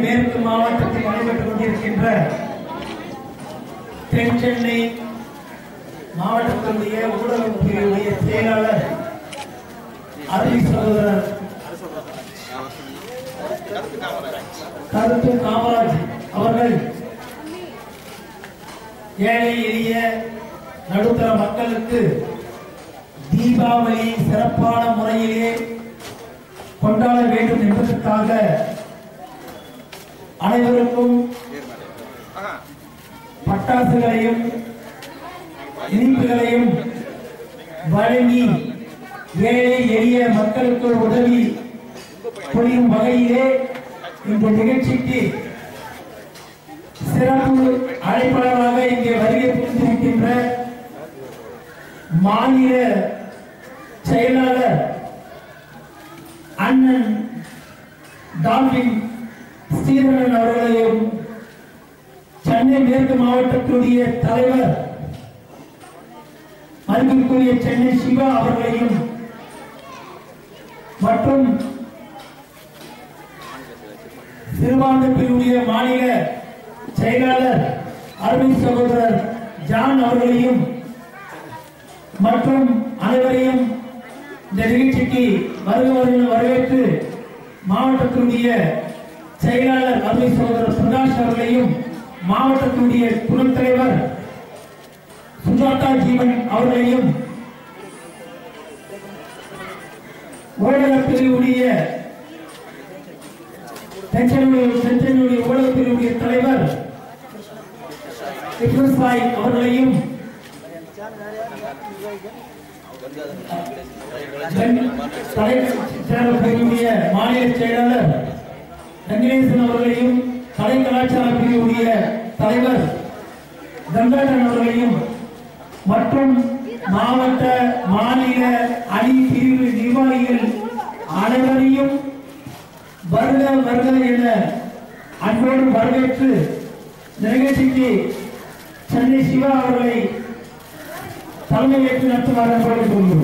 மேற்கு மாவட்டத்தில் நடைபெற்றுக் கொண்டிருக்கின்ற தென் சென்னை மாவட்டத்தினுடைய ஊடகப் பிரிவுடைய செயலாளர் அருவி சகோதரர் கருத்து காமராஜ் அவர்கள் ஏழை எளிய நடுத்தர மக்களுக்கு தீபாவளி சிறப்பான முறையிலே கொண்டாட வேண்டும் என்பதற்காக அனைவருக்கும் பட்டாசுகளையும் இனிப்புகளையும் வழங்கி ஏழை எளிய மக்களுக்கு உதவி புரியும் வகையிலே இந்த நிகழ்ச்சிக்கு சிறப்பு அழைப்பாளராக இங்கே வருகை புரிந்திருக்கின்ற மாநில செயலாளர் அண்ணன் டால்பின் ஸ்ரீதரன் அவர்களையும் சென்னை மேற்கு மாவட்டத்துடைய தலைவர் மதிப்பிற்குரிய சென்னை சிவா அவர்களையும் மற்றும் சிறுபான்மை பிரிவுடைய மாநில செயலாளர் அரவிந்த் சகோதரர் ஜான் அவர்களையும் மற்றும் அனைவரையும் இந்த நிகழ்ச்சிக்கு வருக வருக வரவேற்று மாவட்டத்தினுடைய செயலாளர் அரவிந்த் சகோதரர் பிரகாஷ் அவர்களையும் மாவட்டத்தினுடைய துணைத் தலைவர் சுஜாதா ஜீவன் அவர்களையும் ஊடக பிரிவுடைய தென்சென்னையுடைய தென்சென்னையுடைய ஊடக பிரிவுடைய தலைவர் இப்ரஸ் பாய் அவர்களையும் தலைவர்களுடைய மாநில செயலாளர் ரங்கநேசன் அவர்களையும் கலை கலாச்சார பிரிவுடைய தலைவர் கங்காதரன் அவர்களையும் மற்றும் மாவட்ட மாநில அணி பிரிவு நிர்வாகிகள் அனைவரையும் வருக வருக என அன்போடு வரவேற்று இந்த நிகழ்ச்சிக்கு சென்னை சிவா அவர்களை தலைமையேற்று நடத்துமாறு அன்போடு சொல்கிறோம்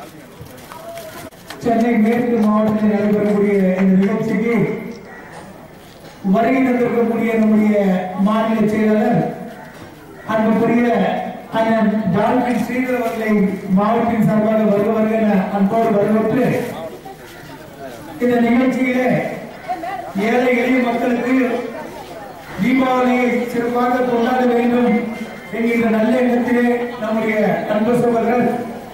சென்னை மேற்கு மாவட்டத்தில் நடைபெறக்கூடிய இந்த நிகழ்ச்சிக்கு வருகை தந்திருக்கக்கூடிய நம்முடைய மாநில செயலாளர் அன்புக்குரிய அண்ணன் டால்பின் ஸ்ரீதர் அவர்களை மாவட்டத்தின் சார்பாக வருக வருக என அன்போடு வரவேற்று இந்த நிகழ்ச்சியிலே ஏழை எளிய மக்களுக்கு தீபாவளியை சிறப்பாக கொண்டாட வேண்டும் என்கின்ற நல்ல எண்ணத்திலே நம்முடைய அன்பு சகோதரர்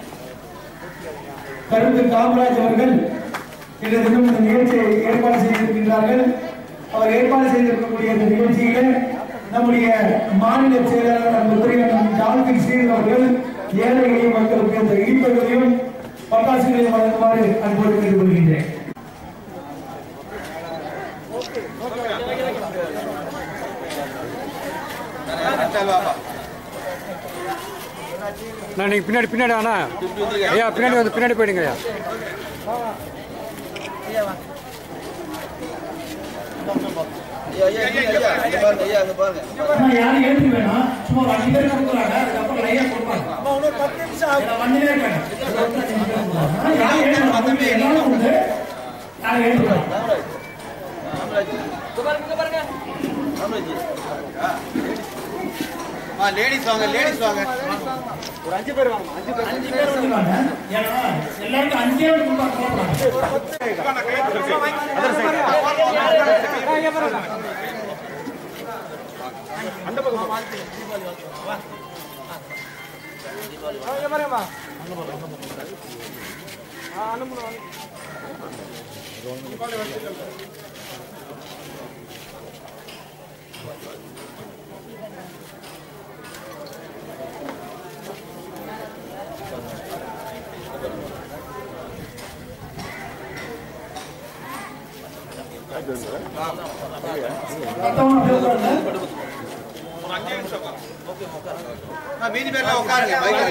கருத்து காமராஜ் அவர்கள் இன்று தினம் இந்த நிகழ்ச்சியை ஏற்பாடு செய்திருக்கின்றார்கள் அவர் ஏற்பாடு செய்திருக்கக்கூடிய இந்த நிகழ்ச்சியில நம்முடைய மாநில செயலாளர் அன்புக்குரிய டால்பின் ஸ்ரீதர் அவர்கள் ஏழை எளிய மக்களுக்கு இந்த இனிப்புகளையும் பட்டாசுகளையும் வழங்குமாறு அன்போடு கேட்டுக்கொள்கின்றேன் நான் நீங்கள் பின்னாடி பின்னாடி அண்ணா ஐயா பின்னாடி வந்து பின்னாடி போயிடுங்க ஐயா ஆனா யாரும் எழுதி வேணாம் சும்மா ஒரு அஞ்சு பேர் கொடுக்குறாங்க அதுக்கப்புறம் லையா கொடுப்பாங்க ஏன்னா வண்டியிலே இருக்காங்க ஒரு ஒருத்தர் அஞ்சு பேர் கொடுக்குறாங்க. ஆனா யாரும் எழுத வேணாம். தம்பி, எல்லாரும் உண்டு. யாரும் எழுத வேணாம். லேடிஸ் வாங்க லேடிஸ் வாங்க அஞ்சு பேர் வந்துருக்காங்க. ஏன்னா எல்லாருக்கும் அஞ்சே கொடுப்பாங்க கவலைப்படாத. மத்தவங்க பேசுறாங்க. மீதி பேர்லாம் உட்காருங்க பைக்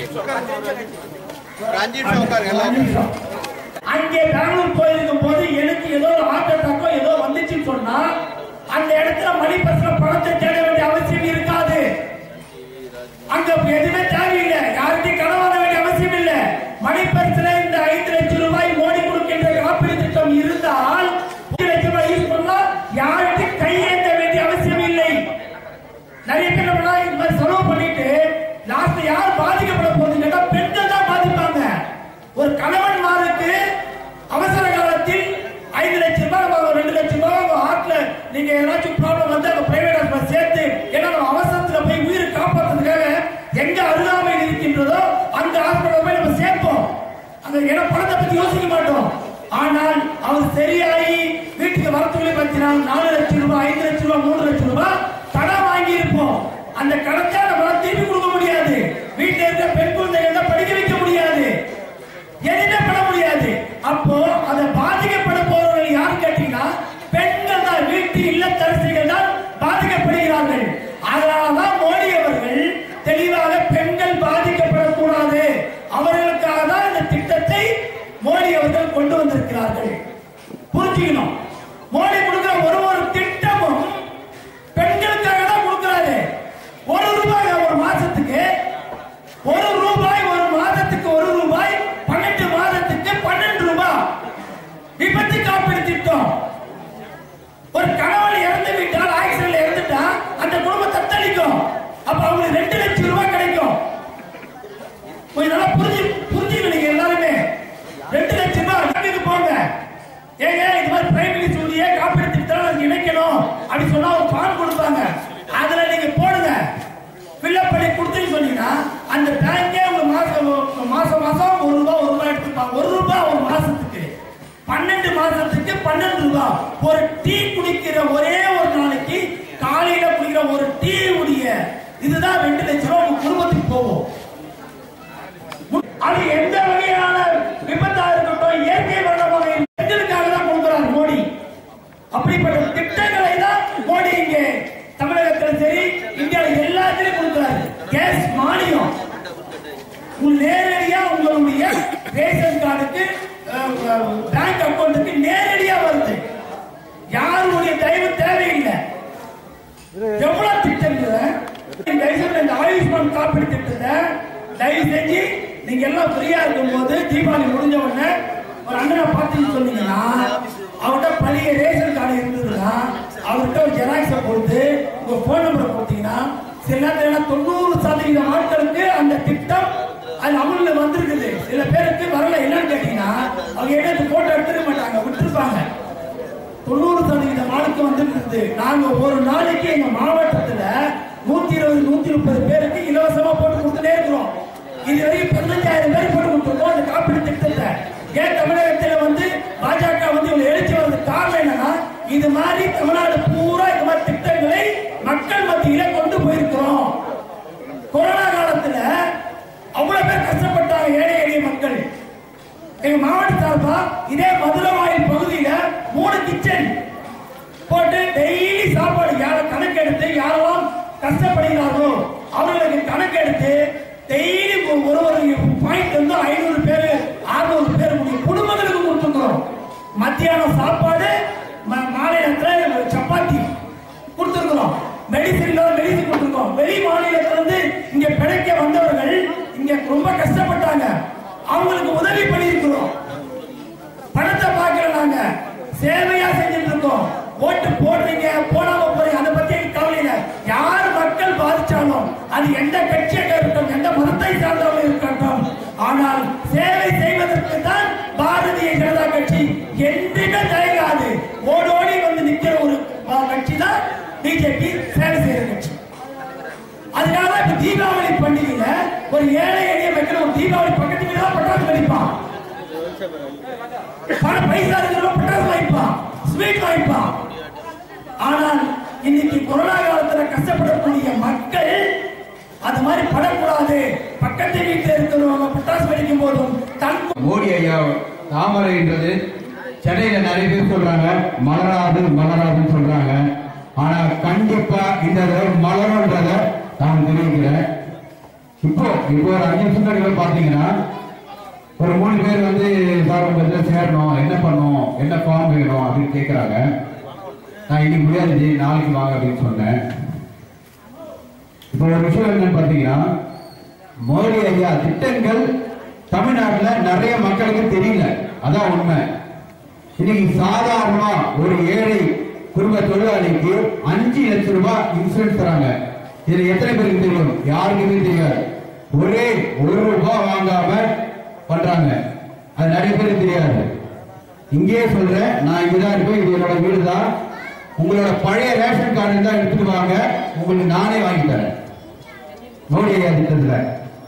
ஒரு அஞ்சு நிமிஷம் உட்காருங்க எல்லாம் அஞ்சு நிமிஷம். அங்கே பெங்களூர் போயிருக்கும் போது எனக்கு ஏதோ ஒரு ஹார்ட் அட்டாக்கோ ஏதோ வந்துச்சுன்னு சொன்னா அந்த இடத்துல மணி பசங்க பணத்தை தேட வேண்டிய அவசியம் இருக்காது அங்க எதுவுமே தேவையில்லை யாருக்கும் கடன் வாங்க வேண்டிய அவசியம் இல்லை மணி பரிசுல இந்த ஐந்து லட்சம் ரூபாய் மோடி கொடுக்கின்ற காப்பீடு திட்டம் இருந்தால் அஞ்சு லட்சம் ரூபாய் யூஸ் பண்ணலாம் யாருக்கு அருகாமையில் இருக்கின்றதோ அந்த ஹாஸ்பிட்டல் போய் நம்ம சேர்ப்போம் அந்த இட பணத்தை பத்தி யோசிக்க மாட்டோம் ஆனால் அவர் சரியாகி வீட்டுக்கு வரத்துக்குள்ளே பார்த்தீங்கன்னா நாலு லட்சம் ரூபாய் ஐந்து லட்சம் ரூபாய் மூணு லட்சம் ரூபாய் கடன் வாங்கி இருப்போம் அந்த கடத்தை நம்மளால திருப்பி கொடுக்க முடியாது வீட்டுல இருக்க பெண் குழந்தைகள் படிக்க வைக்க முடியாது எதுவுமே பண்ண முடியாது அப்போ அதை பாதிக்கப்பட போறவர்கள் யார் கேட்டீங்கன்னா பெண்கள் தான் வீட்டு இல்லத்தரசிகள் தான் பாதிக்கப்படுகிறார்கள் அதனாலதான் மோடி அவர்கள் தெளிவாக பெண்கள் பாதிக்கப்படக்கூடாது அவர்களுக்காக தான் இந்த திட்டத்தை மோடி அவர்கள் கொண்டு வந்திருக்கிறார்கள் புரிஞ்சுக்கணும் மோடி கொடுக்கிற ஒரு ஒரு திட்டமும் பெண்களுக்காக தான் கொடுக்கிறாரு ஒரு ரூபாய் ஒரு மாசத்துக்கு ஒரு ரூபாய் ஒரு மாதத்துக்கு ஒரு ரூபாய் பன்னெண்டு மாதத்துக்கு பன்னெண்டு ரூபாய் விபத்து காப்பீடு திட்டம் ஒரு கணவன் இறந்து விட்டால் ஆக்சிடென்ட்ல இறந்துட்டா அந்த குடும்பம் தத்தளிக்கும் அப்ப அவங்களுக்கு ரெண்டு லட்சம் ரூபாய் கிடைக்கும் கொஞ்சம் நல்லா புரிஞ்சு புரிஞ்சுக்கணும் நீங்க எல்லாருமே ரெண்டு லட்சம் ரூபாய் வங்கிக்கு போங்க ஏங்க இது மாதிரி பிரைம் மினிஸ்டருடைய காப்பீடு திட்டம் அதுக்கு இணைக்கணும் அப்படி சொன்னா ஒரு ஃபார்ம் கொடுப்பாங்க அதுல நீங்க போடுங்க ஃபில்அப் பண்ணி கொடுத்துன்னு சொன்னீங்கன்னா அந்த பேங்கே உங்க மாசம் மாசம் மாசம் ஒரு ரூபாய் ஒரு ரூபாய் எடுத்துப்பாங்க ஒரு ரூபாய் ஒரு மாசத்துக்கு பன்னெண்டு மாசத்துக்கு பன்னெண்டு ரூபாய் ஒரு டீ குடிக்கிற ஒரே ஒரு நாளைக்கு காலையில குடிக்கிற ஒரு டீ உடைய இதுதான் ரெண்டு லட்சம் ரூபாய் உங்க குடும்பத்துக்கு போகும் அது எந்த வகையான விபத்தா இருக்கட்டும் இயற்கை மரணமாக பெண்களுக்காக தான் கொடுக்கிறார் மோடி அப்படிப்பட்ட திட்டங்களை தான் மோடி இங்கே தமிழகத்தில் சரி இந்தியாவில் எல்லாத்திலும் கொடுக்கிறாரு கேஸ் மானியம் உங்கள் நேரடியா உங்களுடைய ரேஷன் கார்டுக்கு பேங்க் அக்கௌண்ட்டுக்கு நேரடியா வருது யாருடைய தயவு தேவையில்லை எவ்வளவு திட்டங்களை தயவு செஞ்சு இந்த ஆயுஷ்மான் காப்பீடு திட்டத்தை தயவு செஞ்சு நீங்க எல்லாம் ஃப்ரீயா இருக்கும்போது தீபாவளி முடிஞ்ச உடனே ஒரு அண்ணனை பார்த்துன்னு சொன்னீங்கன்னா அவர்கிட்ட பழைய ரேஷன் கார்டு இருந்ததுன்னா அவர்கிட்ட ஒரு ஜெராக்ஸை கொடுத்து உங்க போன் நம்பரை கொடுத்தீங்கன்னா சில நேரத்தில் தொண்ணூறு சதவீத ஆட்களுக்கு அந்த திட்டம் அது அமல்ல வந்திருக்குது சில பேருக்கு வரல என்னன்னு கேட்டீங்கன்னா அவங்க எடுத்து போட்டோ எடுத்துக்க மாட்டாங்க விட்டுருப்பாங்க தொண்ணூறு சதவீத ஆளுக்கு வந்துருக்குது நாங்க ஒரு நாளைக்கு எங்க மாவட்டத்துல நூத்தி இருபது நூத்தி முப்பது பேருக்கு இலவசமா போட்டு கொடுத்துட்டே இருக்கிறோம் இது வரைக்கும் பதினஞ்சாயிரம் பேர் போட்டு கொடுத்துருக்கோம் அந்த காப்பீடு திட்டத்தை ஏன் தமிழகத்துல வந்து பாஜக வந்து இவ்வளவு எழுச்சி வர்றது காரணம் என்னன்னா இது மாதிரி தமிழ்நாடு பூரா இந்த மாதிரி திட்டங்களை மக்கள் மத்தியில கொண்டு போயிருக்கிறோம் கொரோனா காலத்துல அவ்வளவு பேர் கஷ்டப்பட்டாங்க ஏழை எளிய மக்கள் எங்க மாவட்ட சார்பா இதே மதுரவாயில் பகுதியில மூணு கிச்சன் போட்டு டெய்லி சாப்பாடு யார கணக்கெடுத்து யாரெல்லாம் கஷ்டப்படுகிறார்களோ அவர்களுக்கு கணக்கெடுத்து டெய்லி ஒரு ஒரு பாயிண்ட் வந்து ஐநூறு பேர் அறுநூறு பேர் முடியும் குடும்பங்களுக்கு கொடுத்துருக்கிறோம் மத்தியானம் சாப்பாடு ம- மாலை நேரத்துல சப்பாத்தி கொடுத்துருக்கிறோம் மெடிசின்ல மெடிசின் கொடுத்துருக்கோம் வெளி மாநிலத்துல இருந்து இங்க பிழைக்க வந்தவர்கள் இங்க ரொம்ப கஷ்டப்பட்டாங்க அவங்களுக்கு உதவி பண்ணியிருக்கிறோம் பணத்தை பார்க்கல நாங்க சேவையா செஞ்சுட்டு இருக்கோம் ஓட்டு போடுறீங்க போடாம போறீங்க அதை பத்தி எனக்கு கவலை இல்லை யார் மக்கள் பாதிச்சாலும் அது எந்த கட்சியாக இருக்கட்டும் எந்த மதத்தை சார்ந்தவங்க இருக்கட்டும் ஆனால் சேவை செய்வதற்கு தான் பாரதிய ஜனதா கட்சி என்றுமே தயங்காது ஓடோடி வந்து நிக்கிற ஒரு அஹ், கட்சி தான் பிஜேபி சேவை செய்யற கட்சி அதனால இப்ப தீபாவளி பண்டிகையில ஒரு ஏழை எளிய மக்கள் ஒரு தீபாவளி பக்கத்து வீடு தான் பட்டாசு வெடிப்பான் பண பைசா இருக்கிறவங்க பட்டாசு வாங்கிப்பான் ஸ்வீட் வாங்கிப்பான் ஆனால் இன்னைக்கு கொரோனா காலத்துல கஷ்டப்படக்கூடிய மக்கள் அது மாதிரி படக்கூடாது பக்கத்து வீட்டுல இருக்கிறவங்க பட்டாசு வெடிக்கும் போதும் தன் மோடி ஐயா தாமரைன்றது சென்னையில நிறைய பேர் சொல்றாங்க மலராது மலராதுன்னு சொல்றாங்க ஆனா கண்டிப்பா இந்த தடவை மலருன்றத நான் தெரிவிக்கிறேன் இப்போ இப்போ ஒரு அஞ்சு நிமிஷம் முன்னாடி போய் பாத்தீங்கன்னா ஒரு மூணு பேர் வந்து சார் உங்க இதுல சேரணும் என்ன பண்ணணும் என்ன ஃபார்ம் வேணும் அப்படின்னு கேக்குறாங்க நான் இன்னைக்கு முடியாது ஜி, நாளைக்கு வாங்க அப்படின்னு சொன்னேன் இப்போ ஒரு விஷயம் என்னன்னு பாத்தீங்கன்னா மோடி ஐயா திட்டங்கள் தமிழ்நாட்டுல நிறைய மக்களுக்கு தெரியல அதான் உண்மை இன்னைக்கு சாதாரணமா ஒரு ஏழை குடும்ப தொழிலாளிக்கு அஞ்சு லட்சம் ரூபாய் இன்சூரன்ஸ் தராங்க இதுல எத்தனை பேருக்கு தெரியும் யாருக்குமே தெரியாது ஒரே ஒரு ரூபாய் வாங்காம பண்றாங்க அது நிறைய பேருக்கு தெரியாது இங்கேயே சொல்றேன் நான் இங்கதான் இருப்பேன் இது என்னோட வீடு தான் உங்களோட பழைய ரேஷன் கார்டு தான் எடுத்துட்டு வாங்க உங்களுக்கு நானே வாங்கி தரேன் மோடி ஐயா திட்டத்துல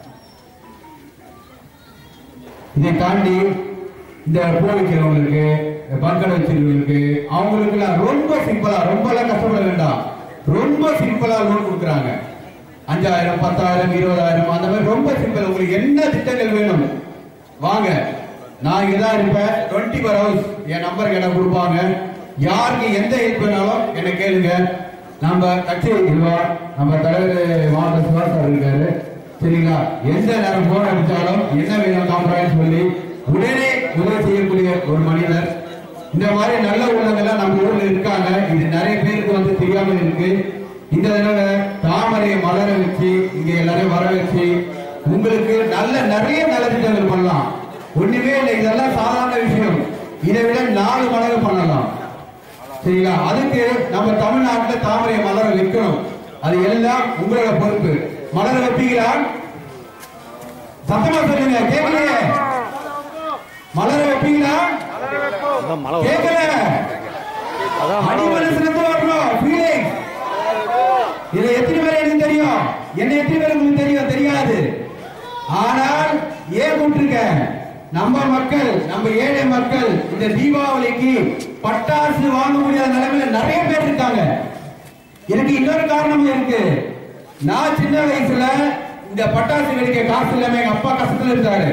இதை தாண்டி இந்த பூ வைக்கிறவங்களுக்கு பங்கடை வச்சிருக்கவங்களுக்கு அவங்களுக்குலாம் ரொம்ப சிம்பிளா ரொம்ப எல்லாம் கஷ்டப்பட வேண்டாம் ரொம்ப சிம்பிளா லோன் கொடுக்குறாங்க அஞ்சாயிரம் பத்தாயிரம் இருபதாயிரம் அந்த மாதிரி ரொம்ப சிம்பிள் உங்களுக்கு என்ன திட்டங்கள் வேணும் வாங்க நான் இங்க தான் இருப்பேன் டுவெண்ட்டி ஃபோர் ஹவர்ஸ் என் நம்பருக்கு எனக்கு கொடுப்பாங்க யாருக்கு எந்த ஹெல்ப் வேணாலும் என்ன கேளுங்க நம்ம கட்சி நிர்வா நம்ம தலைவர் மாவட்ட சுபாஷ் சார் இருக்காரு சரிங்களா எந்த நேரம் போன் அடிச்சாலும் என்ன வேணும் காம்ப்ரமைஸ் சொல்லி உடனே உதவி செய்யக்கூடிய ஒரு மனிதர் இந்த மாதிரி நல்ல உள்ளங்கள்லாம் நம்ம ஊர்ல இருக்காங்க இது நிறைய பேருக்கு வந்து தெரியாம இருக்கு இந்த தடவை தாமரையை மலர வச்சு இங்க எல்லாரையும் வர வச்சு உங்களுக்கு நல்ல நிறைய நலத்திட்டங்கள் பண்ணலாம் ஒண்ணுமே இல்லை இதெல்லாம் சாதாரண விஷயம் இதை விட நாலு மடங்கு பண்ணலாம் சரிங்களா அதுக்கு நம்ம தமிழ்நாட்டுல தாமரையை மலர வைக்கணும் அது எல்லாம் உங்களோட பொறுப்பு மலர வைப்பீங்களா சத்தமா சொல்லுங்க கேட்கலையே மலர வைப்பீங்களா அதான் மழை கேட்கல அதான் மழை அடி மனசுல வரணும் ஃபீலிங் இதை எத்தனை பேர் எனக்கு தெரியும் என்ன எத்தனை பேர் உங்களுக்கு தெரியும் தெரியாது ஆனால் ஏன் கூப்பிட்டுருக்க நம்ம மக்கள் நம்ம ஏழை மக்கள் இந்த தீபாவளிக்கு பட்டாசு வாங்க முடியாத நிலைமையில நிறைய பேர் இருக்காங்க எனக்கு இன்னொரு காரணம் இருக்கு நான் சின்ன வயசுல இந்த பட்டாசு வெடிக்க காசு இல்லாம எங்க அப்பா கஷ்டத்துல இருந்தாரு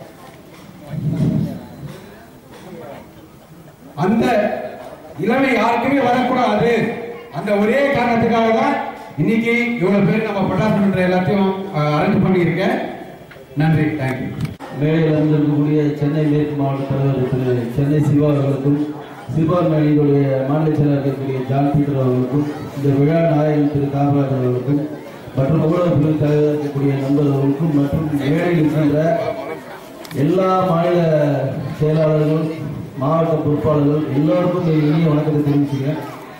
அந்த இளமை யாருக்குமே வரக்கூடாது அந்த ஒரே காரணத்துக்காக தான் இன்னைக்கு இவ்வளவு பேர் நம்ம பட்டாசு பண்ற எல்லாத்தையும் அரேஞ்ச் பண்ணியிருக்கேன் நன்றி தேங்க்யூ மேடையில் அமர்ந்திருக்கக்கூடிய சென்னை மேற்கு மாவட்ட தலைவர் திரு சென்னை சிவா அவர்களுக்கும் சிறுபான்மை அணியினுடைய மாநில செயலர் இருக்கக்கூடிய ஜான் பீட்டர் அவர்களுக்கும் இந்த விழா நாயகன் திரு காமராஜர் அவர்களுக்கும் மற்றும் ஊடக பிரிவு தலைவர் இருக்கக்கூடிய நண்பர் அவர்களுக்கும் மற்றும் மேடையில் இருக்கின்ற எல்லா மாநில செயலாளர்கள் மாவட்ட பொறுப்பாளர்கள் எல்லோருக்கும் என் இனிய வணக்கத்தை தெரிவிச்சுக்கிறேன்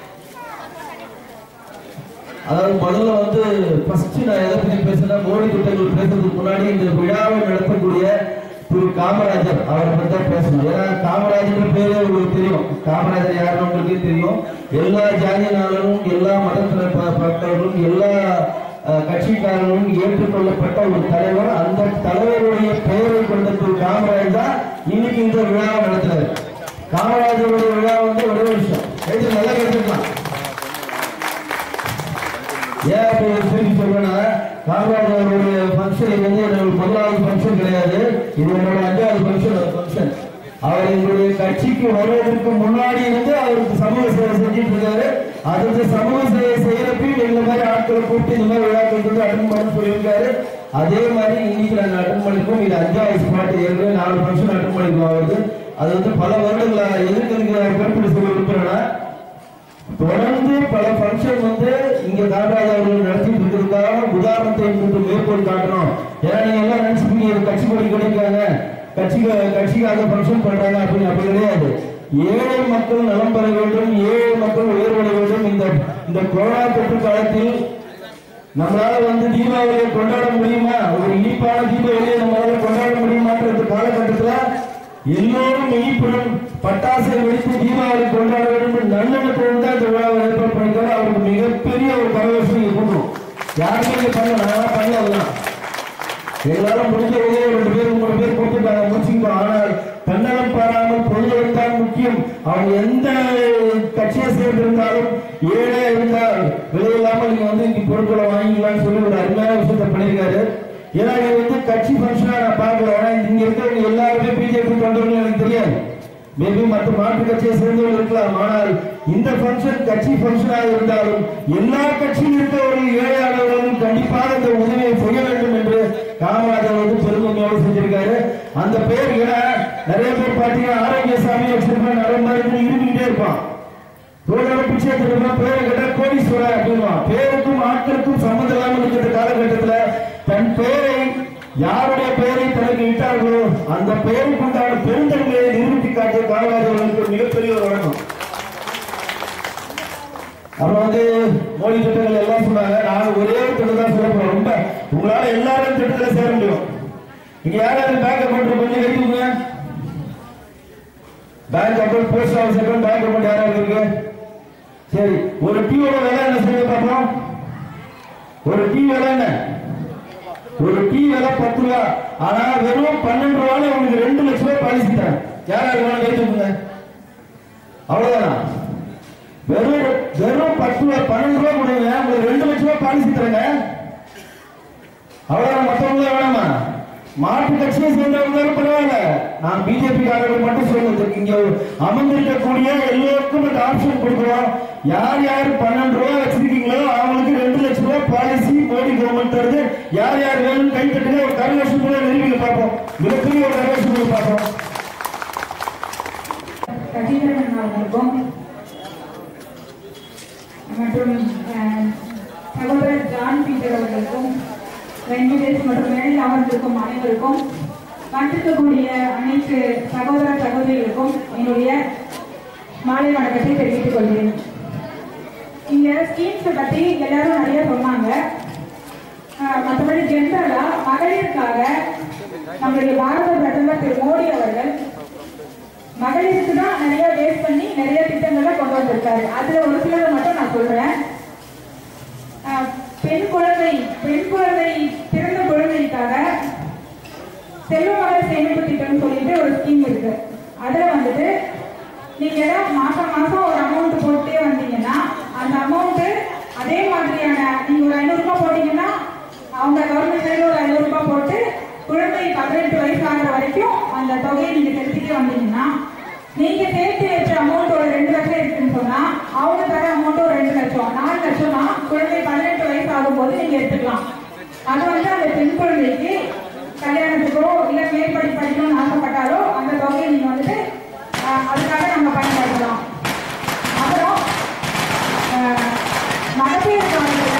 அதாவது முதல்ல வந்து ஃபர்ஸ்ட் நான் எதை பத்தி பேசுனா மோடி திட்டங்கள் பேசுறதுக்கு முன்னாடி இந்த விழாவை நடத்தக்கூடிய திரு காமராஜர் அவரை பத்தி தான் பேசணும் ஏன்னா காமராஜர் பேரே உங்களுக்கு தெரியும் காமராஜர் யாருன்னு உங்களுக்கு தெரியும் எல்லா ஜாதியினாலும் எல்லா மதத்தின பட்டவர்களும் எல்லா அஹ், கட்சிக்காரர்களும் ஏற்றுக்கொள்ளப்பட்ட ஒரு தலைவர் அந்த தலைவருடைய பெயரை கொண்ட திரு காமராஜர் தான் இன்னைக்கு இந்த விழாவை நடத்துறாரு காமராஜருடைய விழா வந்து ஒரே விஷயம் எழுதி நல்லா கேட்டுக்கலாம் ஏன் அப்படி ஒரு செய்தி சொல்றேன்னா காமராஜர் அவருடைய ஃபங்க்ஷன் இது வந்து என்னோட முதலாவது ஃபங்க்ஷன் கிடையாது இது என்னோட அஞ்சாவது ஃபங்க்ஷன் ஒரு ஃபங்க்ஷன் அவர் எங்களுடைய கட்சிக்கு வருவதற்கு முன்னாடி இருந்து அவருக்கு சமூக சேவை செஞ்சுட்டு இருக்காரு அதுக்கு சமூக சேவை செய்யறப்பையும் இந்த மாதிரி ஆட்களை கூப்பிட்டு இந்த மாதிரி விழாக்கள் வந்து அட்டன் பண்ண சொல்லியிருக்காரு அதே மாதிரி இன்னைக்கு நாங்கள் அட்டன் பண்ணிருக்கோம் இது அஞ்சாவது ஸ்பாட் ஏற்கனவே நாலு ஃபங்க்ஷன் அட்டன் பண்ணிருக்கோம் அவருக்கு அது வந்து பல வருடங்களா எதுக்கு எனக்கு குறிப்பிட்டு சொல்ல விரும்புறேன்னா தொடர்ந்து பல ஃபங்க்ஷன் வந்து இங்க காமராஜ் அவர்கள் நடத்திட்டு இருக்கிறதுக்காக உதாரணத்தை கொண்டு மேற்கோள் காட்டுறோம் ஏன்னா நீங்க எல்லாம் நினைச்சுப்பீங்க இது கட்சி கொடி கிடைக்காங்க கட்சி கட்சிக்காக ஃபங்க்ஷன் பண்றாங்க அப்படின்னு அப்படி கிடையாது ஏழை மக்கள் நலம் பெற வேண்டும் ஏழை மக்கள் உயர்வட வேண்டும் இந்த இந்த கொரோனா தொற்று காலத்தில் நம்மளால வந்து தீபாவளியை கொண்டாட முடியுமா ஒரு இனிப்பான தீபாவளியை நம்மளால கொண்டாட முடியுமான்ற காலகட்டத்துல எல்லோரும் இனிப்புடன் பட்டாசை வெடித்து தீபாவளி கொண்டாட வேண்டும் என்று நல்லெண்ணத்தோடு தான் இந்த விழாவை ஏற்பாடு பண்ணிருக்காரு அவருக்கு மிகப்பெரிய ஒரு பரவசம் இங்க கொடுக்கும் யாருமே இங்க பண்ணல நான் பண்ணல அதெல்லாம் எங்களால முடிஞ்ச உதவி ரெண்டு பேர் மூணு பேர் கொடுத்துட்டாங்க முடிச்சுக்கிட்டோம் ஆனால் தன்னலம் பாராமல் பொருள்கள் தான் முக்கியம் அவங்க எந்த கட்சியை சேர்ந்திருந்தாலும் ஏழை இருந்தால் விலையில்லாமல் நீங்க வந்து இங்க பொருட்களை வாங்கிக்கலாம்னு சொல்லி ஒரு அருமையான விஷயத்தை பண்ணியிருக்காரு ஏன்னா இது வந்து கட்சி ஃபங்க்ஷனா நான் பார்க்கல ஆனா இங்க இருக்கிறவங்க எல்லாருமே பிஜேபி தொண்டர்கள் எனக்கு தெரியாது மேபி மற்ற மாற்று கட்சியை சேர்ந்தவர்கள் இருக்கலாம் ஆனால் இந்த ஃபங்க்ஷன் கட்சி ஃபங்க்ஷனாக இருந்தாலும் எல்லா கட்சியில் இருக்கிறவர்கள் ஏழையானவர்களும் கண்டிப்பாக இந்த உதவியை செய்ய வேண்டும் என்று காமராஜர் வந்து பெருமையோடு செஞ்சிருக்காரு அந்த பேர் ஏன்னா நிறைய பேர் பாத்தீங்கன்னா ஆரோக்கியசாமி வச்சிருப்பான் நிறைய மாதிரி இருந்துகிட்டே இருப்பான் ரோடோட பிச்சை எடுத்துட்டு பேரை கேட்டா கோடீஸ்வரர் அப்படின்வான் பேருக்கும் ஆட்களுக்கும் சம்மந்தம் இல்லாமல் இருக்கிற காலகட்டத்துல தன் பெயரை யாருடைய பெயரை தனக்கு இட்டார்களோ அந்த பெயருக்கு உண்டான பெருந்தன்மையை நிரூபித்து காட்டிய காமராஜர்களுக்கு மிகப்பெரிய ஒரு வணக்கம் அப்புறம் வந்து மோடி திட்டங்கள் எல்லாம் சொன்னாங்க நான் ஒரே ஒரு திட்டம் தான் சொல்ல போறேன் ரொம்ப உங்களால எல்லாரும் திட்டத்துல சேர முடியும் இங்க யாராவது பேங்க் அக்கௌண்ட் கொஞ்சம் கட்டிங்க bank account post office account bank account யாராவது இருக்கு சரி ஒரு டீயோட விலை என்ன சொல்லுங்க பார்ப்போம் ஒரு டீ விலை என்ன ஒரு டீ விலை பத்து ரூபா ஆனா வெறும் பன்னெண்டு ரூபாய் உங்களுக்கு ரெண்டு லட்சம் ரூபாய் பாலிசி தரேன் யார் யார் வேணும் கை தூக்குங்க அவ்வளவுதானா வெறும் வெறும் பத்து ரூபா பன்னெண்டு ரூபா கொடுங்க உங்களுக்கு ரெண்டு லட்சம் ரூபாய் பாலிசி தரேங்க அவ்வளவுதான் மற்றவங்க வேணாமா மாற்று கட்சியை சேர்ந்தவங்க பரவாயில்ல நான் பிஜேபி காரர்கள் மட்டும் சொல்லுது இங்க அமர்ந்திருக்கக்கூடிய எல்லோருக்கும் இந்த ஆப்ஷன் கொடுக்குறோம் யார் யார் பன்னெண்டு ரூபாய் வச்சிருக்கீங்களோ அவங்களுக்கு ரெண்டு லட்சம் ரூபாய் பாலிசி மோடி கவர்மெண்ட் தருது யார் யார் வேணும் கை தட்டுங்க ஒரு கரகோஷம் கூட நிறுவனங்களை பார்ப்போம் மிகப்பெரிய ஒரு கரகோஷம் கூட பார்ப்போம் கஜேந்திரன் அவர்களுக்கும் மற்றும் அஹ், சகோதரர் ஜான் பீட்டர் அவர்களுக்கும் வெங்கடேஷ் மற்றும் மேலில் அமர்ந்திருக்கும் அனைவருக்கும் வந்திருக்கக்கூடிய அனைத்து சகோதர சகோதரிகளுக்கும் என்னுடைய மாலை வணக்கத்தை தெரிவித்துக் கொள்கிறேன் இங்க ஸ்கீம்ஸை பத்தி எல்லாரும் நிறைய சொன்னாங்க ஆஹ் மற்றபடி ஜென்ரலா மகளிருக்காக நம்மளுடைய பாரத பிரதமர் திரு மோடி அவர்கள் மகளிருக்கு தான் நிறைய வேஸ்ட் பண்ணி நிறைய திட்டங்களை கொண்டு வந்திருக்காரு அதுல ஒரு சிலரை மட்டும் நான் சொல்றேன் ஆஹ் பெண் குழந்தை பெண் குழந்தை பிறந்த குழந்தைக்காக செல்வ மகள் சேமிப்பு திட்டம்னு சொல்லிட்டு ஒரு ஸ்கீம் இருக்கு அதுல வந்துட்டு நீங்க ஏதாவது மாசம் மாசம் ஒரு அமௌண்ட் போட்டே வந்தீங்கன்னா அந்த அமௌண்ட் அதே மாதிரியான நீங்க ஒரு ஐநூறு ரூபாய் போட்டீங்கன்னா அவங்க கவர்மெண்ட் சைடு ஒரு ஐநூறு ரூபாய் போட்டு குழந்தை பதினெட்டு வயசு ஆகிற வரைக்கும் அந்த தொகையை நீங்க செலுத்திட்டே வந்தீங்கன்னா நீங்க சேர்த்து வச்ச அமௌண்ட் ஒரு ரெண்டு லட்சம் இருக்குன்னு சொன்னா அவங்க தர அமௌண்ட் ஒரு ரெண்டு லட்சம் நாலு லட்சம்னா குழந்தை பதினெட்டு வயசு ஆகும்போது நீங்க எடுத்துக்கலாம் அது வந்து அந்த பெண் குழந்தைக்கு கல்யாணத்துக்கோ இல்ல மேற்படி படிக்கணும்னு ஆசைப்பட்டாலோ அந்த தொகையை நீங்க வந்துட்டு ஆஹ், அதுக்காக நம்ம பயன்படுத்தலாம் அப்புறம் ஆஹ், மகப்பேறு காலத்துல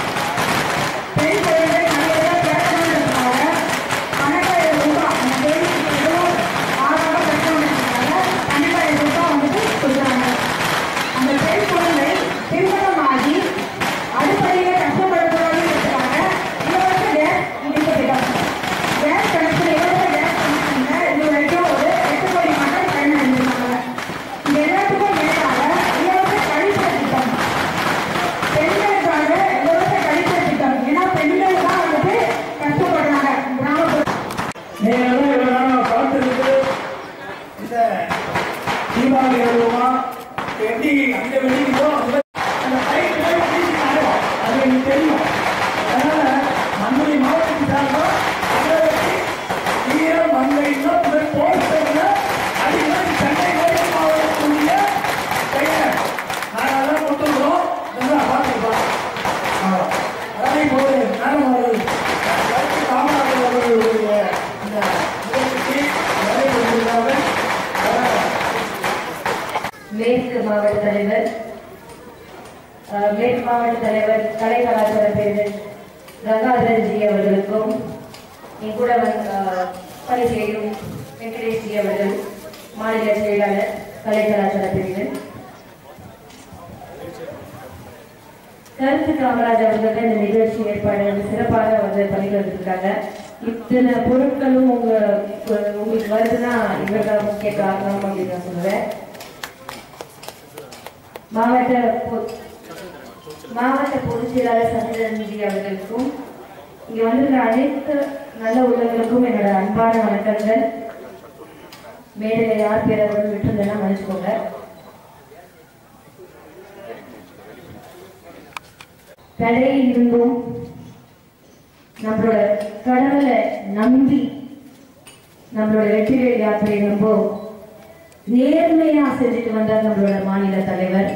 பெண் குழந்தை நல்லதாக பிறக்கணுன்றதுக்காக பன்னெண்டாயிரம் ரூபாய் அந்த பெண்ணுக்கு எதுவும் ஆறாக பிறக்கணுன்றதுக்காக பன்னெண்டாயிரம் ரூபாய் வந்துட்டு கொடுக்குறாங்க அந்த பெண் குழந்தை திருமணமாகி அடிப்படையில கஷ்டப்படக்கூடாதுன்றதுக்காக இலவச கேஸ் இணைப்பு திட்டம் கேஸ் கணக்கில் இலவச கேஸ் கணக்குல இது வரைக்கும் ஒரு எட்டு கோடி மக்கள் பயனடைஞ்சிருக்காங்க இது எல்லாத்துக்கும் மேலாக இலவச கழிப்பறை திட்டம் பெண்களுக்காக இலவச கழிப்பறை திட்டம் ஏன்னா பெண்கள் தான் வந்துட்டு கஷ்டப்படுறாங்க கிராமப்புற நீங்க எல்லாம் இவ்வளவு நேரம் பார்த்துருக்கு இந்த தீபாவளி வருவமா எப்படி அங்க வெடிக்குதோ அந்த அந்த லைட் லைட் வீசினாங்க அது எனக்கு தெரியும் அதனால மதுரை மாவட்டத்தை சார்ந்தா அதை வச்சு வீர மங்கைன்னா முதல் போஸ்டர்ல அடிக்கடி சென்னை மேற்கு மாவட்டத்துடைய கையில நாங்கள் அதெல்லாம் கொடுத்துருக்கோம் நல்லா பார்த்துக்கலாம் அதாவது இப்போ ஒரு நேரம் ஒரு கருத்து காமராஜர் அவர்களுடைய இந்த நிகழ்ச்சிக்கு வருகை புரிந்திருக்கிறார்கள். அதனால் மேற்கு மாவட்ட தலைவர் அஹ், மேற்கு மாவட்ட தலைவர் கலை கலாச்சார பிரிவு கங்காதரன் ஜி அவர்களுக்கும் என் கூட வந்து அஹ், பணி செய்யும் வெங்கடேஷ் ஜி அவர்கள் மாநில செயலாளர் கலை கலாச்சார பிரிவு கருத்து காமராஜ் அவர்கள் தான் இந்த நிகழ்ச்சி ஏற்பாடு சிறப்பாக வந்து பண்ணிட்டு வந்திருக்காங்க இத்தனை பொருட்களும் உங்க உங்களுக்கு வருதுன்னா இவர்கள் முக்கிய காரணம் அப்படின்னு நான் சொல்லுவேன் மாவட்ட பொ- மாவட்ட பொதுச் செயலாளர் சந்திரன்ஜி அவர்களுக்கும் இங்க வந்திருக்கிற அனைத்து நல்ல உள்ளவர்களுக்கும் என்னோட அன்பான வணக்கங்கள் மேடையில யார் பேர் அவர்கள் விட்டுருந்தேன்னா மன்னிச்சுக்கோங்க தடை இருந்தும் நம்மளோட கடவுளை நம்பி நம்மளோட வெற்றிவேல் யாத்திரை ரொம்ப நேர்மையா செஞ்சுட்டு வந்தார் நம்மளோட மாநில தலைவர்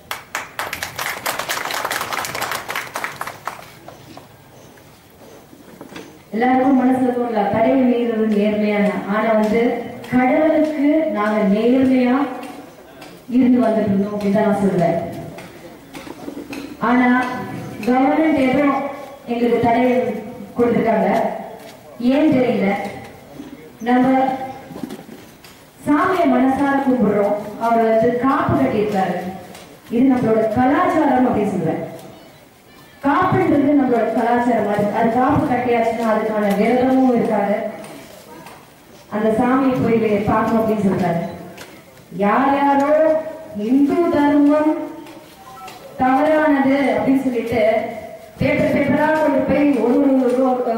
எல்லாருக்கும் மனசுல தோணல கடவுள் மீறது நேர்மையான ஆனா வந்து கடவுளுக்கு நாங்க நேர்மையா இருந்து வந்துட்டு இருந்தோம் அப்படின்னு தான் நான் சொல்லுவேன் ஆனா கவர்மெண்ட் எதுவும் எங்களுக்கு தடை கொடுத்துருக்காங்க ஏன் தெரியல நம்ம சாமியை மனசார கும்பிடுறோம் அவர் வந்து காப்பு கட்டியிருக்காரு இது நம்மளோட கலாச்சாரம் அப்படின்னு சொல்லுவேன் காப்புன்றது நம்மளோட கலாச்சாரம் அது அது காப்பு கட்டியாச்சுன்னா அதுக்கான விரதமும் இருக்காது அந்த சாமியை போய் பார்க்கணும் அப்படின்னு சொல்றாரு யார் யாரோ இந்து தர்மம் தவறானது அப்படின்னு சொல்லிட்டு பேப்பர் பேப்பரா கொண்டு போய் ஒரு ஒரு ரோ-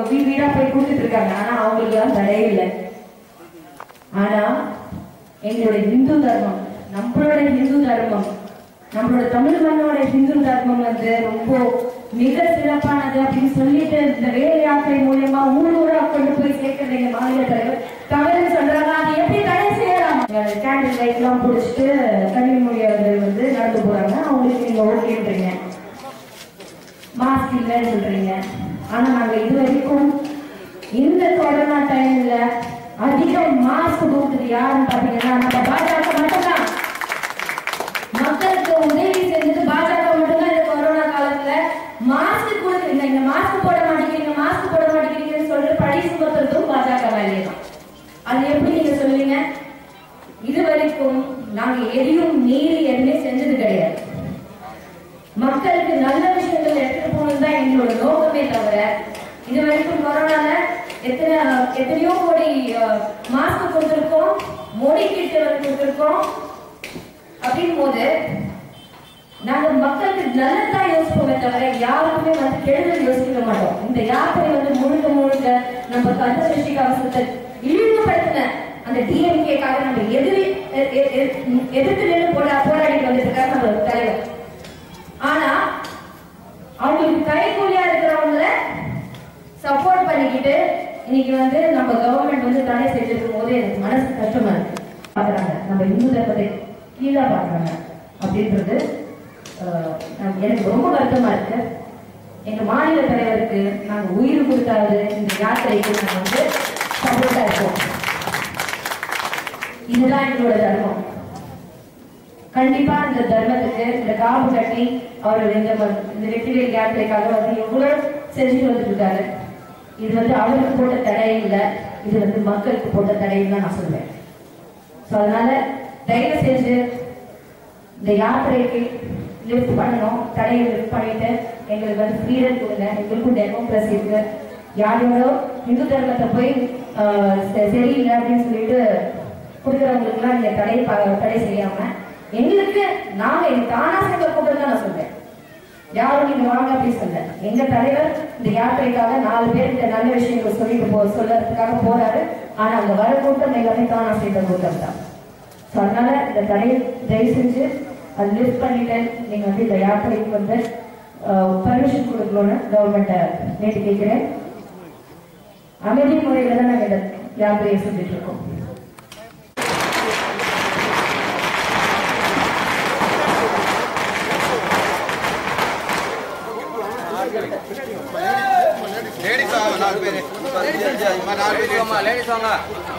வீடு வீடா போய் கொடுத்துட்டு இருக்காங்க ஆனா அவங்களுக்கு எல்லாம் தடையே இல்லை ஆனா எங்களுடைய இந்து தர்மம் நம்மளோட இந்து தர்மம் நம்மளோட தமிழ் மண்ணோட இந்து தர்மம் வந்து ரொம்ப மிக சிறப்பானது அப்படின்னு சொல்லிட்டு இந்த வேலை யாத்திரை மூலியமா ஊர் ஊரா கொண்டு போய் சேர்க்கிறது எங்க மாநில தலைவர் தவறுன்னு சொல்றாங்க அது எப்படி தடை செய்யலாம் கேண்டில் லைட் எல்லாம் பிடிச்சிட்டு கன்னிமொழி அவர்கள் வந்து நடந்து போறாங்க அவங்களுக்கு நீங்க ஓகேன்றீங்க மாஸ்க் இல்லைன்னு சொல்றீங்க ஆனா நாங்க இது வரைக்கும் இந்த கொரோனா டைம்ல அதிகம் மாஸ்க் கொடுத்தது யாருன்னு பாத்தீங்கன்னா நம்ம பாஜக மட்டும்தான் மக்களுக்கு உதவி செஞ்சது பாஜக மட்டும்தான் இந்த கொரோனா காலத்துல மாஸ்க் கொடுக்குறீங்க இந்த மாஸ்க் போட மாட்டேங்கிறீங்க மாஸ்க் போட மாட்டேங்கிறீங்கன்னு சொல்லிட்டு பழி சுமத்துறதும் பாஜக வேலையே தான் அது எப்படி நீங்க சொல்லுவீங்க இது வரைக்கும் நாங்க எதையும் மீறி எதுவுமே செஞ்சது கிடையாது மக்களுக்கு நல்ல விஷயங்கள் எடுத்துட்டு போகணும் தான் எங்களோட நோக்கமே தவிர இது வரைக்கும் கொரோனால எத்தனை எத்தனையோ கோடி மாஸ்க் கொடுத்துருக்கோம் மோடி கிட்ட வந்து கொடுத்துருக்கோம் அப்படின் போது நாங்க மக்களுக்கு நல்லதான் யோசிப்போமே தவிர யாருக்குமே வந்து கெடுதல் யோசிக்க மாட்டோம் இந்த யாத்திரை வந்து முழுக்க முழுக்க நம்ம கந்த சஷ்டி கவசத்தை இழிவுபடுத்தின அந்த டிஎம்கேக்காக நம்ம எதிரி எ- எ- எ- எதிர்த்து நின்று போரா போராடிட்டு வந்திருக்காரு நம்ம தலைவர் ஆனா அவங்களுக்கு கைகூலியா இருக்கிறவங்கள சப்போர்ட் பண்ணிக்கிட்டு இன்னைக்கு வந்து நம்ம கவர்மெண்ட் வந்து தடை செஞ்சிருக்கும் போது எனக்கு மனசு கஷ்டமா இருக்கு பாக்குறாங்க நம்ம இந்து தர்மத்தை கீழா பாக்குறாங்க அப்படின்றது அஹ், நான் எனக்கு ரொம்ப வருத்தமா இருக்கு எங்க மாநில தலைவருக்கு நாங்க உயிர் கொடுத்தாவது இந்த யாத்திரைக்கு நாங்க வந்து சப்போர்ட்டா இருக்கோம் இதுதான் எங்களோட தர்மம் கண்டிப்பா இந்த தர்மத்துக்கு இந்த காப்பு கட்டி அவர் இந்த ம- இந்த வெற்றிவேல் யாத்திரைக்காக வந்து எவ்வளவு செஞ்சுட்டு வந்துட்டு இருக்காரு இது வந்து அவருக்கு போட்ட தடை இல்ல இது வந்து மக்களுக்கு போட்ட தடைன்னு தான் நான் சொல்லுவேன் ஸோ அதனால தயவு செஞ்சு இந்த யாத்திரைக்கு லிஃப்ட் பண்ணணும் தடையை லிஃப்ட் பண்ணிட்டு எங்களுக்கு வந்து ஃப்ரீடம் கொடுங்க எங்களுக்கும் டெமோக்ரஸி இருக்கு யார் யாரோ இந்து தர்மத்தை போய் ஆஹ், ச- சரியில்லை அப்படின்னு சொல்லிட்டு கொடுக்குறவங்களுக்குலாம் இந்த தடை ப- தடை செய்யாம எங்களுக்கு நாங்க எங்க தானா சேர்ந்த கூட்டம் தான் நான் சொல்றேன் யாரும் நீங்க வாங்க அப்படின்னு சொல்ல எங்க தலைவர் இந்த யாத்திரைக்காக நாலு பேருக்கு நல்ல விஷயங்கள் சொல்லிட்டு போ சொல்றதுக்காக போறாரு ஆனா அங்க வர கூட்டம் எல்லாமே தானா சேர்ந்த கூட்டம் தான் ஸோ அதனால இந்த தடையை தயவு செஞ்சு அது லிஃப்ட் பண்ணிட்டு நீங்க வந்து இந்த யாத்திரைக்கு வந்து பர்மிஷன் கொடுக்கணும்னு கவர்மெண்ட்டை நேற்று கேட்கிறேன் அமைதி முறையில தான் நாங்கள் இந்த யாத்திரையை செஞ்சுட்டு இருக்கோம் லேடிஸ் வாங்க நாலு பேர் நாலு பேர் லேடிஸ் வாங்க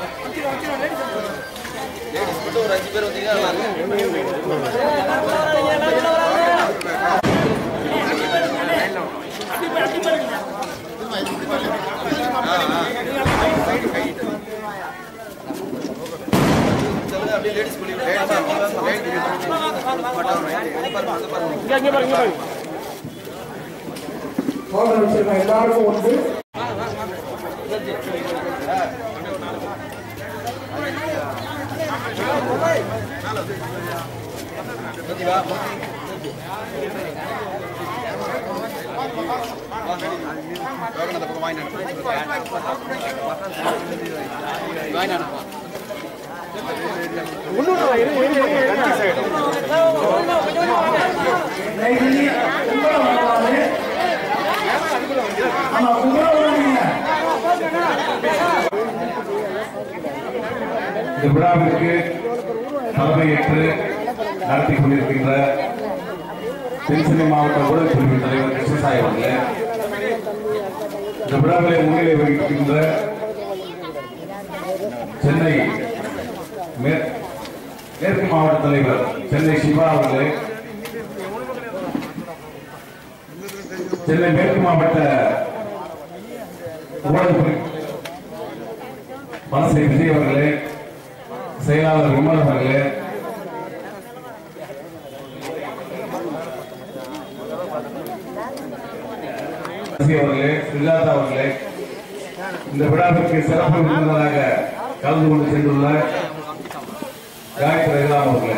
லேடிஸ் மட்டும் ஒரு அஞ்சு பேர் வந்தீங்கன்னா நல்லா இருக்கும் சொல்லுங்க அப்படியே லேடிஸ் பண்ணி போகிற வச்சிருக்கோம் எல்லாருக்கும் உண்டு தயவு செஞ்சு கும்பலம் வரக்கூடாது. ஆமா கும்பலம் வராதீங்க. இந்த விழாவிற்கு தலைமையேற்று நடத்தி கொண்டிருக்கின்ற தென்சென்னை மாவட்ட ஊழல் பிரிவு தலைவர் கிருஷ்ணசாய் அவர்களே இந்த விழாவிலே முன்னிலை வகிக்கின்ற சென்னை மே- மேற்கு மாவட்ட தலைவர் சென்னை சிவா அவர்களே சென்னை மேற்கு மாவட்ட ஊழல் பிரிவு மனசை விஜய் அவர்களே செயலாளர் விமல் அவர்களே சசி அவர்களே சுஜாதா அவர்களே இந்த விழாவிற்கு சிறப்பு விருந்தினராக கலந்து கொண்டு சென்றுள்ள காயத்ரி ரகுராம் அவர்களே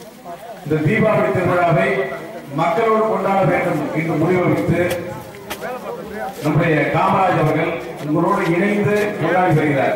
இந்த தீபாவளி திருவிழாவை மக்களோடு கொண்டாட வேண்டும் என்று முடிவெடுத்து நம்முடைய காமராஜ் அவர்கள் உங்களோடு இணைந்து கொண்டாடி வருகிறார்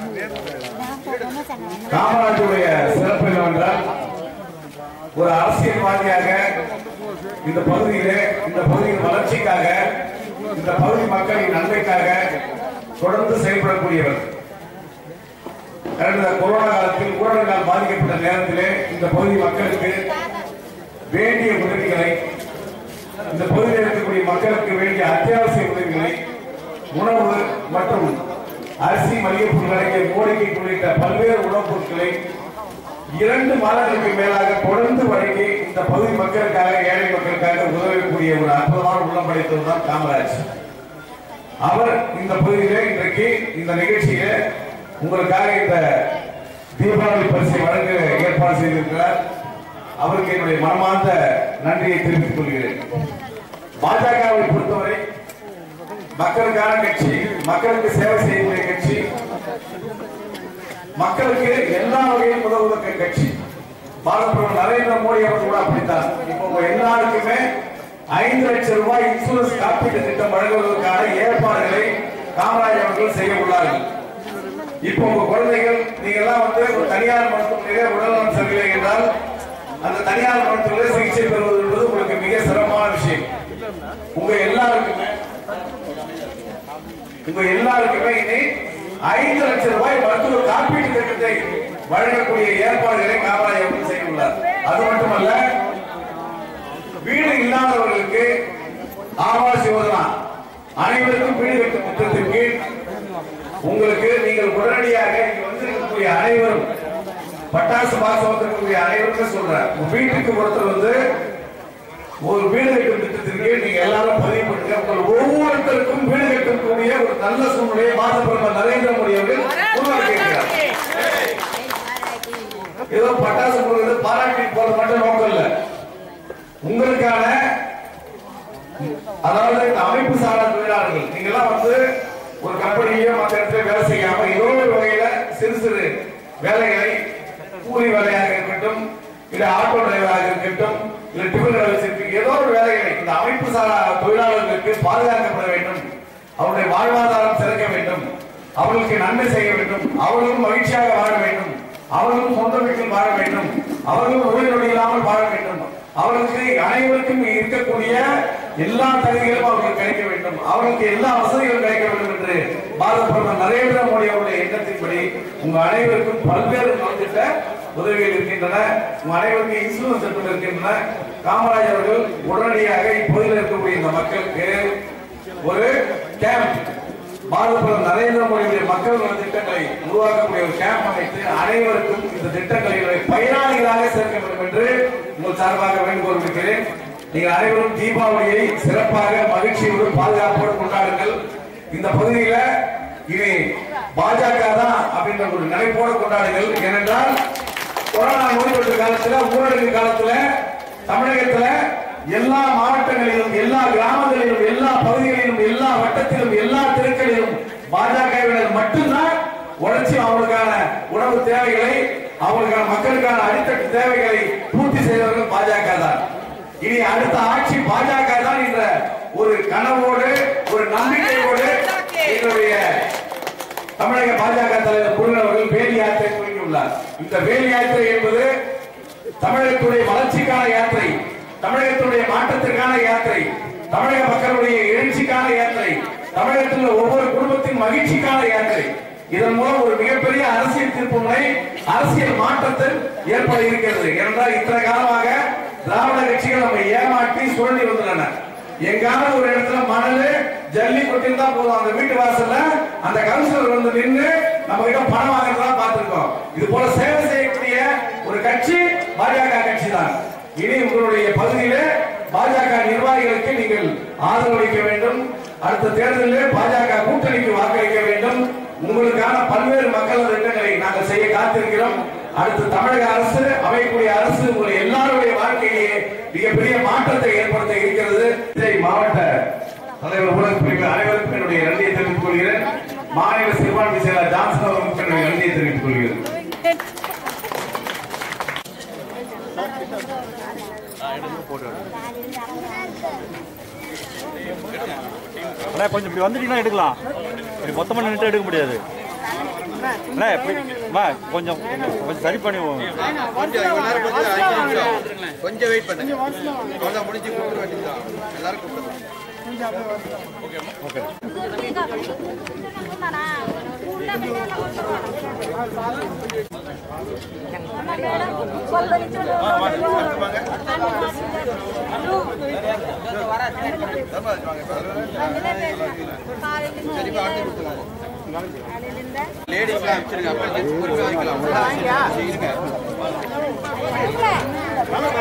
காமராஜுடைய சிறப்பு என்னவென்றால் ஒரு அரசியல்வாதியாக இந்த பகுதியிலே இந்த பகுதியின் வளர்ச்சிக்காக இந்த பகுதி மக்களின் நன்மைக்காக தொடர்ந்து செயல்படக்கூடியவர் கடந்த கொரோனா காலத்தில் ஊரடங்கால் பாதிக்கப்பட்ட நேரத்திலே இந்த பகுதி மக்களுக்கு வேண்டிய உதவிகளை இந்த பகுதியில் இருக்கக்கூடிய மக்களுக்கு வேண்டிய அத்தியாவசிய உதவிகளை உணவு மற்றும் அரிசி மளிகை பொருட்களை கோரிக்கை உள்ளிட்ட பல்வேறு உணவுப் பொருட்களை இரண்டு மாதங்களுக்கு மேலாக தொடர்ந்து வழங்கி இந்த பகுதி மக்களுக்காக ஏழை மக்களுக்காக உதவக்கூடிய ஒரு அற்புதமான உள்ளம் படைத்தவர் தான் காமராஜ் அவர் இந்த பகுதியிலே இன்றைக்கு இந்த நிகழ்ச்சியில உங்களுக்காக இந்த தீபாவளி பரிசை வழங்க ஏற்பாடு செய்திருக்கிறார் அவருக்கு என்னுடைய மனமார்ந்த நன்றியை தெரிவித்துக் கொள்கிறேன் பாஜகவை பொறுத்தவரை மக்களுக்கான கட்சி மக்களுக்கு சேவை செய்யக்கூடிய கட்சி மக்களுக்கு எல்லா வகையிலும் உதவுவதற்கு கட்சி பாரத பிரதமர் நரேந்திர மோடி அவர்கள் கூட அப்படித்தான் இப்போ உங்க எல்லாருக்குமே ஐந்து லட்சம் ரூபாய் இன்சூரன்ஸ் காப்பீட்டு திட்டம் வழங்குவதற்கான ஏற்பாடுகளை காமராஜ் அவர்கள் செய்ய உள்ளார்கள் இப்போ உங்க குழந்தைகள் நீங்க எல்லாம் வந்து ஒரு தனியார் மருத்துவமனையிலே உடல்நலம் சரியில்லை என்றால் அந்த தனியார் மருத்துவமனையிலே சிகிச்சை பெறுவது என்பது உங்களுக்கு மிக சிரமமான விஷயம் உங்க எல்லாருக்குமே உங்க எல்லாருக்குமே இனி ஐந்து லட்சம் ரூபாய் மருத்துவ காப்பீட்டு திட்டத்தை வழங்கக்கூடிய ஏற்பாடுகளை காமராஜ் அவர்கள் செய்துள்ளார் அது மட்டுமல்ல வீடு இல்லாதவர்களுக்கு ஆவாஸ் யோஜனா அனைவருக்கும் வீடு கட்டும் திட்டத்தின் கீழ் உங்களுக்கு நீங்கள் உடனடியாக இங்க வந்திருக்கக்கூடிய அனைவரும் பட்டாசு பாசம் வந்திருக்கக்கூடிய அனைவருக்கும் சொல்றேன் உங்க வீட்டுக்கு ஒருத்தர் வந்து ஒரு வீடு கட்டும் திட்டத்திற்கு நீங்க எல்லாரும் பதிவு பண்ணுங்க உங்கள் ஒவ்வொருத்தருக்கும் வீடு கட்டக்கூடிய ஒரு நல்ல சூழ்நிலையை பாரத பிரதமர் நரேந்திர மோடி அவர்கள் உருவாக்கி இருக்கிறார் ஏதோ பட்டாசு போடுறது பாராட்டி போறது மட்டும் நோக்கம் இல்ல உங்களுக்கான அதாவது இந்த அமைப்பு சாரா தொழிலாளர்கள் நீங்க எல்லாம் வந்து ஒரு கம்பெனியோ மற்ற இடத்துல வேலை செய்யாம ஏதோ ஒரு வகையில சிறு சிறு வேலைகளை கூலி வேலையாக இருக்கட்டும் இல்ல ஆட்டோ டிரைவராக இருக்கட்டும் இல்ல டிஃபன் வேலை வச்சிருக்கீங்க ஏதோ ஒரு வேலைகளை இந்த அமைப்பு சாரா தொழிலாளர்களுக்கு பாதுகாக்கப்பட வேண்டும் அவருடைய வாழ்வாதாரம் சிறக்க வேண்டும் அவர்களுக்கு நன்மை செய்ய வேண்டும் அவர்களும் மகிழ்ச்சியாக வாழ வேண்டும் அவர்களும் சொந்த வீட்டில் வாழ வேண்டும் அவர்களும் நோய் நொடி இல்லாமல் வாழ வேண்டும் அவர்களுக்கு அனைவருக்கும் இருக்கக்கூடிய எல்லா தகுதிகளும் அவர்களுக்கு கிடைக்க வேண்டும் அவர்களுக்கு எல்லா வசதிகளும் கிடைக்க வேண்டும் என்று பாரத பிரதமர் நரேந்திர மோடி அவருடைய எண்ணத்தின்படி உங்க அனைவருக்கும் பல்வேறு நலத்திட்ட உதவிகள் இருக்கின்றன உங்க அனைவருக்கும் இன்சூரன்ஸ் திட்டம் இருக்கின்றன காமராஜ் அவர்கள் உடனடியாக இப்பகுதியில் இருக்கக்கூடிய இந்த மக்களுக்கு ஒரு கேம்ப் பாரத பிரதமர் நரேந்திர மோடியுடைய மக்கள் நல திட்டங்களை உருவாக்கக்கூடிய ஒரு கேம்ப் அமைத்து அனைவருக்கும் இந்த திட்டங்களை பயனாளிகளாக சேர்க்க வேண்டும் என்று உங்கள் சார்பாக வேண்டுகோள் விடுக்கிறேன் நீங்கள் அனைவரும் தீபாவளியை சிறப்பாக மகிழ்ச்சியோடு பாதுகாப்போடு கொண்டாடுங்கள் இந்த பகுதியில இனி பாஜக தான் அப்படின்ற ஒரு நினைப்போடு கொண்டாடுங்கள் ஏனென்றால் கொரோனா நோய் தொற்று காலத்துல ஊரடங்கு காலத்துல தமிழகத்துல எல்லா மாவட்டங்களிலும் எல்லா கிராமங்களிலும் எல்லா பகுதிகளிலும் எல்லா வட்டத்திலும் எல்லா தெருக்களிலும் பாஜகவினர் மட்டும்தான் உழைச்சி அவங்களுக்கான உணவு தேவைகளை அவங்களுக்கான மக்களுக்கான அடித்தட்டு தேவைகளை பூர்த்தி செய்தவர்கள் பாஜக தான் இனி அடுத்த ஆட்சி பாஜக தான் என்ற ஒரு கனவோடு ஒரு நம்பிக்கையோடு எங்களுடைய தமிழக பாஜக தலைவர் முருகன் அவர்கள் வேலி யாத்திரை துவங்கியுள்ளார் இந்த வேலி யாத்திரை என்பது தமிழகத்துடைய வளர்ச்சிக்கான யாத்திரை தமிழகத்துடைய மாற்றத்திற்கான யாத்திரை தமிழக மக்களுடைய எழுச்சிக்கான யாத்திரை தமிழகத்தில் உள்ள ஒவ்வொரு குடும்பத்தின் மகிழ்ச்சிக்கான யாத்திரை இதன் மூலம் ஒரு மிகப்பெரிய அரசியல் திருப்புமுனை அரசியல் மாற்றத்தில் ஏற்பட இருக்கிறது ஏனென்றால் இத்தனை காலமாக திராவிட கட்சிகள் நம்ம ஏமாற்றி சுழண்டி வந்துள்ளன எங்காவது ஒரு இடத்துல மணல் ஜல்லி கொட்டிருந்தா போதும் அந்த வீட்டு வாசல்ல அந்த கவுன்சிலர் வந்து நின்று நம்ம கிட்ட பணம் வாங்குறதா பார்த்திருக்கோம் இது போல சேவை செய்யக்கூடிய ஒரு கட்சி பாஜக கட்சி தான் இனி உங்களுடைய பகுதியில பாஜக நிர்வாகிகளுக்கு நீங்கள் ஆதரவு அளிக்க வேண்டும் அடுத்த தேர்தலில் பாஜக கூட்டணிக்கு வாக்களிக்க வேண்டும் உங்களுக்கான பல்வேறு மக்கள் திட்டங்களை நாங்கள் செய்ய காத்திருக்கிறோம் அடுத்து தமிழக அரசு அமையக்கூடிய அரசு உங்களுடைய எல்லாருடைய வாழ்க்கையிலேயே மிகப்பெரிய மாற்றத்தை ஏற்படுத்த இருக்கிறது இதை மாவட்ட தலைவர் ஊடக பிரிவு அனைவருக்கும் என்னுடைய நன்றியை தெரிவித்துக் கொள்கிறேன் மாநில சிறுபான்மை செயலர் ஜான்சன் அவர்களுக்கும் என்னுடைய நன்றியை தெரிவித்துக் கொள்கிறேன் போட்டு அண்ணா கொஞ்சம் இப்படி வந்துட்டீங்கன்னா எடுக்கலாம் இப்படி மொத்தமாக நின்று எடுக்க முடியாது அண்ணா இப்படி அம்மா கொஞ்சம் கொஞ்சம் கொஞ்சம் சரி பண்ணி கொஞ்சம் இவ்வளவு நேரம் கொஞ்சம் அஞ்சு நிமிஷம். கொஞ்சம் வெயிட் பண்ணுங்க அவ்வளவுதான் முடிஞ்சு கூப்பிட வேண்டியதுதான் எல்லாரும் கூப்பிடுறோம் லேடிஸ்லாம் வச்சிருங்க அப்புறம் ஜென்ஸ் பொறுமையா வைக்கலாம் இருங்க